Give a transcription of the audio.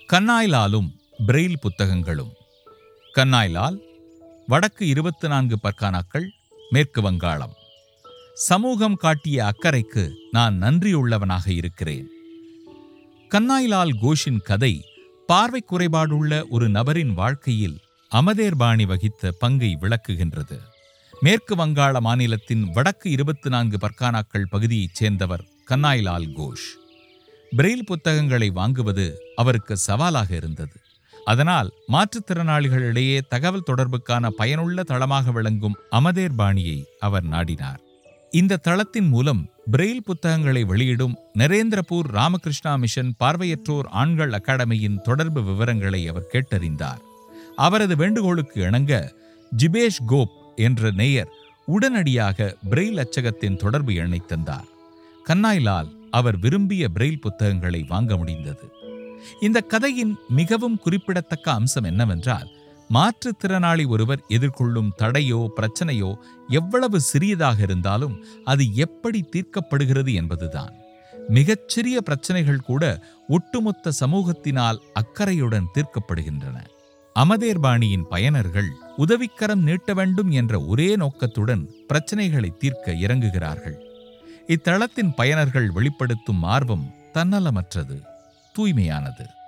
கண்ணாய்லாலும் Braille புத்தகங்களும் கண்ணாய்லால் வடக்கு இருபத்தி நான்கு பர்கானாக்கள் மேற்கு வங்காளம் சமூகம் காட்டிய அக்கறைக்கு நான் நன்றியுள்ளவனாக இருக்கிறேன் கண்ணாய்லால் கோஷின் கதை பார்வை குறைபாடுள்ள ஒரு நபரின் வாழ்க்கையில் அமதேர்பாணி வகித்த பங்கை விளக்குகின்றது மேற்கு வங்காள மாநிலத்தின் வடக்கு இருபத்தி நான்கு பர்கானாக்கள் பகுதியைச் சேர்ந்தவர் கண்ணாய்லால் கோஷ் பிரெயில் புத்தகங்களை வாங்குவது அவருக்கு சவாலாக இருந்தது அதனால் மாற்றுத்திறனாளிகளிடையே தகவல் தொடர்புக்கான பயனுள்ள தளமாக விளங்கும் அமதேர் பாணியை அவர் நாடினார் இந்த தளத்தின் மூலம் பிரெயில் புத்தகங்களை வெளியிடும் நரேந்திரபூர் ராமகிருஷ்ணா மிஷன் பார்வையற்றோர் ஆண்கள் அகாடமியின் தொடர்பு விவரங்களை அவர் கேட்டறிந்தார் அவரது வேண்டுகோளுக்கு இணங்க ஜிபேஷ் கோப் என்ற நேயர் உடனடியாக பிரெயில் அச்சகத்தின் தொடர்பு எண்ணை தந்தார் கண்ணாய்லால் அவர் விரும்பிய பிரெயில் புத்தகங்களை வாங்க முடிந்தது இந்த கதையின் மிகவும் குறிப்பிடத்தக்க அம்சம் என்னவென்றால் மாற்றுத்திறனாளி ஒருவர் எதிர்கொள்ளும் தடையோ பிரச்சனையோ எவ்வளவு சிறியதாக இருந்தாலும் அது எப்படி தீர்க்கப்படுகிறது என்பதுதான் மிகச்சிறிய பிரச்சனைகள் கூட ஒட்டுமொத்த சமூகத்தினால் அக்கறையுடன் தீர்க்கப்படுகின்றன அமதேர்பாணியின் பயனர்கள் உதவிக்கரம் நீட்ட வேண்டும் என்ற ஒரே நோக்கத்துடன் பிரச்சனைகளை தீர்க்க இறங்குகிறார்கள் இத்தளத்தின் பயனர்கள் வெளிப்படுத்தும் ஆர்வம் தன்னலமற்றது தூய்மையானது